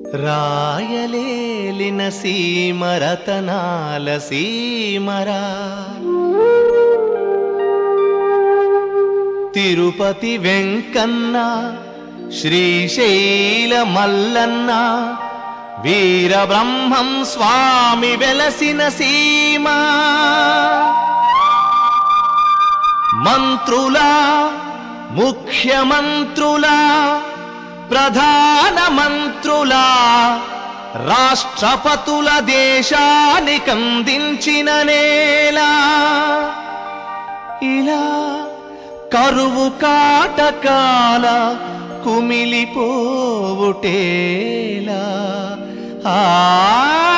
రాయలేలిన సీమరతనాల సీమరా తిరుపతి వెంకన్న శ్రీశైల మల్లన్న వీరబ్రహ్మం స్వామి వెలసిన సీమా మంత్రులా ముఖ్యమంత్రులా ప్రధాన మంత్రులా రాష్ట్రపతుల దేశానికందించిన నేలా ఇలా కరువు కాటకాల కుమిలిపోవుటేలా ఆ